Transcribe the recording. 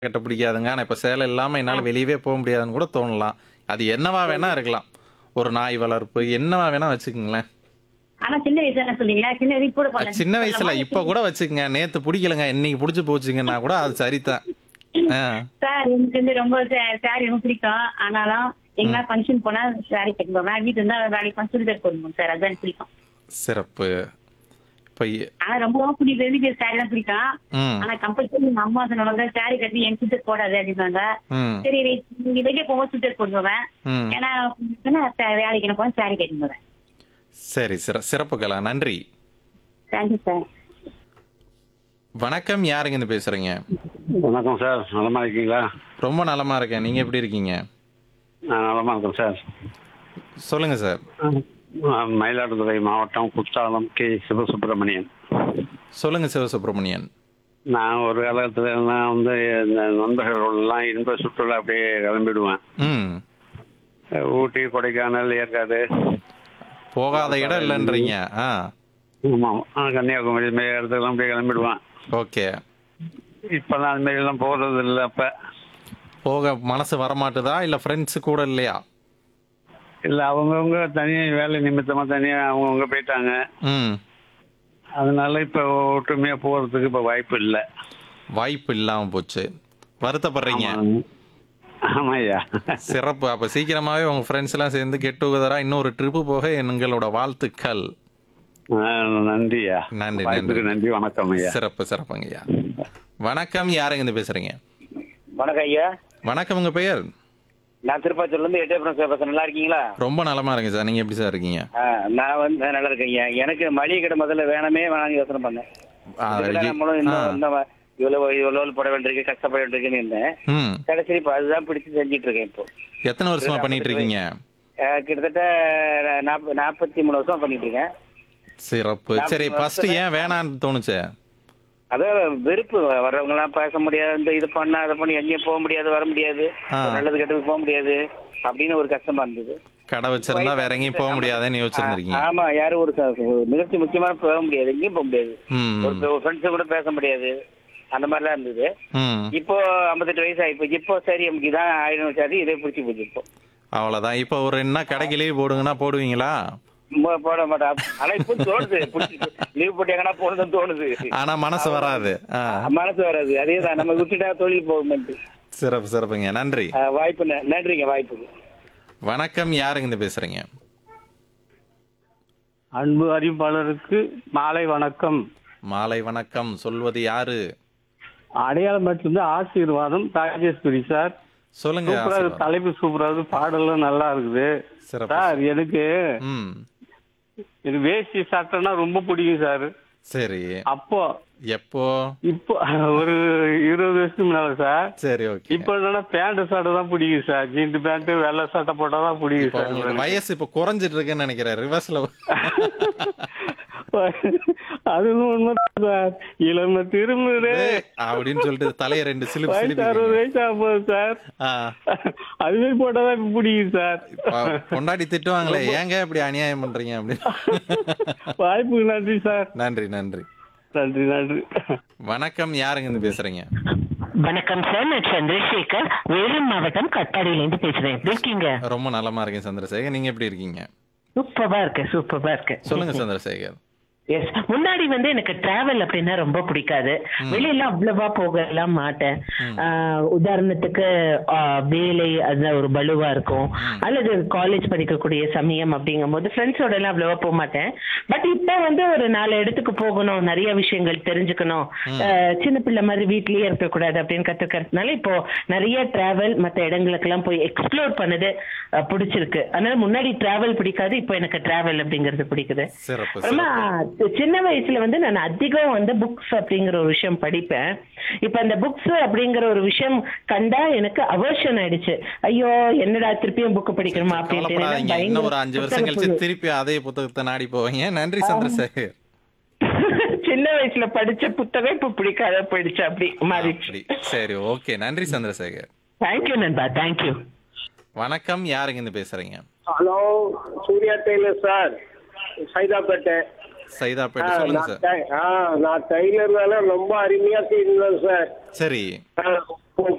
கட்ட பிடிக்காதுங்க. ஆனா இப்ப சேலை இல்லாம என்னால வெளியவே போ முடியாதுன்னு கூட தோணலாம். அது என்னவா வேணா இருக்கலாம். ஒரு நாய் வளர்ப்பு என்னவா வேணா வச்சுக்கங்களேன். ஆனா சின்ன வயசுல என்ன சொன்னீங்க சின்ன வயசு கூட அது பண்ணல சின்ன வயசுல இப்ப கூட வச்சுக்கங்க. நேத்து பிடிக்கலங்க. இன்னைக்கு பிடிச்சு போச்சுங்கன்னா கூட அது சரிதான். ஆ. சார் எனக்கு வந்து ரொம்ப சாரி ரொம்ப பிடிக்கும் ஆனாலும் எங்கன்னா ஃபங்க்ஷன் போனா சாரி கட்டி போவேன் வீட்டு இருந்தா வேலைக்கு சுடிதார் போடணும் சார் அதுதான் எனக்கு பிடிக்கும் சிறப்பு. இப்ப எ ஆனா ரொம்ப பிடிக்கும் வீட்டு சாரி தான் பிடிக்கும் ம். ஆனா கம்பல்சரி எங்க அம்மா சொன்னாங்க சாரி கட்டி என் சுடிதார் போடாது அப்படின்னாங்க ம். சரி நீங்க வெளியே போகும்போது சுடிதார் போட்டு போவேன் ம். ஏன்னா ஏன்னா சா- வேலைக்கு என்ன போவேன் சாரி கட்டி போவேன் சரி சிற சிறப்புகளா நன்றி. தேங்க்யூ சார் வணக்கம் யாருங்க இருந்து பேசுறீங்க? வணக்கம் சார் நலமா இருக்கீங்களா ரொம்ப நலமா இருக்கேன். நீங்க எப்படி இருக்கீங்க? நான் நலமா இருக்கேன் சார் சொல்லுங்க சார். நான் மயிலாடுதுறை மாவட்டம் குற்றாலம் கே சிவசுப்பிரமணியன் சொல்லுங்க சிவசுப்பிரமணியன். நான் ஒரு காலத்துல எல்லாம் வந்து இந்த நண்பர்களோடலாம் இன்ப சுற்றுலா அப்படியே கிளம்பிடுவேன் ம். ஊட்டி கொடைக்கானல் ஏற்காடு போகாத இடம் இல்லைன்றீங்க. ஆ. ஆமாம் ஆ, கன்னியாகுமரி இந்த மாதிரி இடத்துக்குலாம் அப்படியே கிளம்பிடுவேன் ஓகே. இப்போல்லாம் அது மாதிரி எல்லாம் போகிறது இல்லை அப்போ போக மனசு வரமாட்டுதா இல்ல ஃப்ரெண்ட்ஸ் கூட இல்லையா? இல்லை அவங்கவுங்க தனியாக வேலை நிமித்தமாக தனியாக அவங்கவுங்க போயிட்டாங்க ம். அதனால இப்போ ஒற்றுமையாக போகிறதுக்கு இப்போ வாய்ப்பு இல்லை வாய்ப்பு இல்லாம போச்சு. வருத்தப்படுறீங்க. ஆமாம் ஐயா சிறப்பு. அப்ப சீக்கிரமாவே உங்க ஃப்ரெண்ட்ஸ் எல்லாம் சேர்ந்து கெட் டுகெதரா இன்னொரு ட்ரிப் போக எங்களோட வாழ்த்துக்கள். ஆ, நன்றியா நன்றி, வாய்ப்புக்கு நன்றி. நன்றி வணக்கம் ஐயா சிறப்பு சிறப்புங்க ஐயா. வணக்கம் யாருங்க இருந்து பேசுறீங்க? வணக்கம் ஐயா வணக்கம் உங்க பெயர்? நான் திருப்பாச்சூர்ல இருந்து எட்டயபுரம் சார் பேசுறேன் நல்லா இருக்கீங்களா ரொம்ப நலமா இருக்கேன் சார். நீங்க எப்படி சார் இருக்கீங்க? ஆ, நான் வந்து நல்லா இருக்கேன் ஐயா எனக்கு மளிகை கடை முதல்ல வேணாமே வேணாம் யோசனை பண்ணேன் ஆ, இதுக்குதான் இ- நம்மளும் ஆ. இன்னும் இன்னும் இவ்வளவு இவ்வளவு போட வேண்டியிருக்கு கஷ்டப்பட வேண்டியிருக்குன்னு இருந்தேன் ம். கடைசி இப்போ அதுதான் பிடிச்சு செஞ்சுட்டு இருக்கேன் இப்போ எத்தனை வருஷமா பண்ணிட்டு இருக்கீங்க? ஆ, கிட்டத்தட்ட நாப்ப- நாற்பத்தி மூணு வருஷம் பண்ணிட்டு இருக்கேன் சிறப்பு. சரி ஃபர்ஸ்ட் ஏன் வேணான்னு தோணுச்சு? அதான் வெறுப்பு வர்றவங்க எல்லாம் பேச முடியாது இந்த இது பண்ண அதை பண்ணி எங்கேயும் போக முடியாது வர முடியாது ஆ. ஒரு நல்லது கெட்டது போக முடியாது அப்படின்னு ஒரு கஷ்டமா இருந்தது கடை வச்சிருந்தா வேற எங்கேயும் போக முடியாதுன்னு யோசிச்சிருந்திருக்கீங்க. ஆமா யாரும் ஒரு ச- ஒரு நிகழ்ச்சி முக்கியமான போக முடியாது எங்கேயும் போக முடியாது ம். ஒரு ஃப்ரெண்ட்ஸ் கூட பேச முடியாது அந்த மாதிரிலாம் இருந்தது ம். இப்போ ஐம்பத்தெட்டு வயசு ஆயிப்போச்சு இப்போ சரி நமக்கு இதான் ஆயிரம் சரி இதே பிடிச்சி போச்சு இப்போ அவ்வளவுதான். இப்போ ஒரு என்ன கடைக்கு லீவ் போடுங்கன்னா போடுவீங்களா? மோ- போட மாட்டேன் ஆனா இப்போ தோணுது லீவ் போட்டு எங்கன்னா போனதுன்னு தோணுது ஆனா மனசு வராது. ஆ. மனசு வராது அதே தான் நம்ம விட்டுட்டா தொழில் போகுமென்ட்டு சிறப்பு சிறப்புங்க. நன்றி. ஆ, வாய்ப்பு ந- நன்றிங்க வாய்ப்புக்கு வணக்கம் யாருங்க இருந்து பேசுறீங்க? அன்பு அறிவிப்பாளருக்கு மாலை வணக்கம் மாலை வணக்கம். சொல்வது யாரு? அடையாளம்பட்டிலிருந்து ஆசீர்வாதம் ராஜேஸ்வரி சார் சொல்லுங்க. சூப்பரா இருக்கு ஆசீர்வாதம். தலைப்பு சூப்பரா இருக்கு பாடலும் நல்லா இருக்குது சிறப்பு. சார் எனக்கு ம். எனக்கு வேஷ்டி சட்டைன்னா ரொம்ப பிடிக்கும் சார் சரி. அப்போ எப்போ? இப்போ ஒரு இருபது வருஷத்துக்கு முன்னால சார் சரி ஓகே. இப்போ என்னன்னா பேண்ட் சட்டை தான் பிடிக்கும் சார் ஜீன்ஸ் பேண்ட் வெள்ளை சட்டை போட்டா தான் பிடிக்கும் இப்போ சார் உங்களுக்கு வயசு இப்போ குறைஞ்சிட்டு இருக்குன்னு நினைக்கிறேன். ரிவர்ஸ்ல அதுவும் உண்மைதான் சார் இளம திரும்புறே அப்படின்னு சொல்லிட்டு தலைய ரெண்டு சிலிப்பு வயசு அறுபது சிலிப்பு. வயசு ஆகும் சார் ஆ. அதுவே போட்டாதான் இப்ப பிடிக்கும் சார் ப- பொண்டாட்டி திட்டுவாங்களே ஏங்க இப்படி அநியாயம் பண்றீங்க அப்படின்னு வாய்ப்புக்கு நன்றி சார் நன்றி நன்றி நன்றி நன்றி வணக்கம் யாருங்க இருந்து பேசுறீங்க வணக்கம் சார் நான் சந்திரசேகர் வேலூர் மாவட்டம் கட்டாடியிலேருந்து பேசுறேன் எப்படி இருக்கீங்க ரொம்ப நலமா இருக்கேன் சந்திரசேகர் நீங்க எப்படி இருக்கீங்க சூப்பரா இருக்கு சூப்பரா இருக்கு சொல்லுங்க சந்திரசேகர் எஸ் முன்னாடி வந்து எனக்கு டிராவல் அப்படின்னா ரொம்ப பிடிக்காது வெளியில அவ்வளவா போகலாம் மாட்டேன் ஆஹ் உதாரணத்துக்கு ஆஹ் வேலை அது ஒரு பலுவா இருக்கும் அல்லது காலேஜ் படிக்கக்கூடிய சமயம் அப்படிங்கும் போது ஃப்ரெண்ட்ஸோட எல்லாம் அவ்வளவா போக மாட்டேன் பட் இப்போ வந்து ஒரு நாலு இடத்துக்கு போகணும் நிறைய விஷயங்கள் தெரிஞ்சுக்கணும் ஆஹ் சின்ன பிள்ளை மாதிரி வீட்லயே இருக்கக்கூடாது அப்படின்னு கத்துக்கிறதுனால இப்போ நிறைய டிராவல் மற்ற இடங்களுக்கெல்லாம் போய் எக்ஸ்ப்ளோர் பண்ணது ஆஹ் பிடிச்சிருக்கு அதனால முன்னாடி டிராவல் பிடிக்காது இப்போ எனக்கு டிராவல் அப்படிங்கிறது பிடிக்குது சிறப்பு அப்புறமா சிறப்பு சின்ன வயசுல வந்து நான் அதிகம் வந்து புக்ஸ் அப்படிங்கிற ஒரு விஷயம் படிப்பேன் இப்ப அந்த புக்ஸ் அப்படிங்கிற ஒரு விஷயம் கண்டா எனக்கு அவர்ஷன் ஆயிடுச்சு ஐயோ என்னடா திருப்பியும் புக் படிக்கணுமா அப்படின்ட்டு கவலைப்படாதீங்க ஏன்னா இன்னும் ஒரு பயங்கர அஞ்சு வருஷம் கழிச்சு புத்தகப்புழு. திருப்பி அதே புத்தகத்தை நாடி போவீங்க நன்றி சந்திரசேகர் சின்ன வயசுல படிச்ச புத்தகம் இப்ப பிடிக்காத போயிடுச்சு அப்படி மாறிடுச்சு அப்படி சரி ஓகே நன்றி சந்திரசேகர் தேங்க்யூ நண்பா தேங்க்யூ வணக்கம் யாருங்க இருந்து பேசுறீங்க hello Surya tailor sir Saidapet Saidapet ஆ, சொல்லுங்க நான் சார் டை- ஆ, நான் டெய்லர் வேலை ரொம்ப அருமையா செய்யணும் சார் சரி ஆ,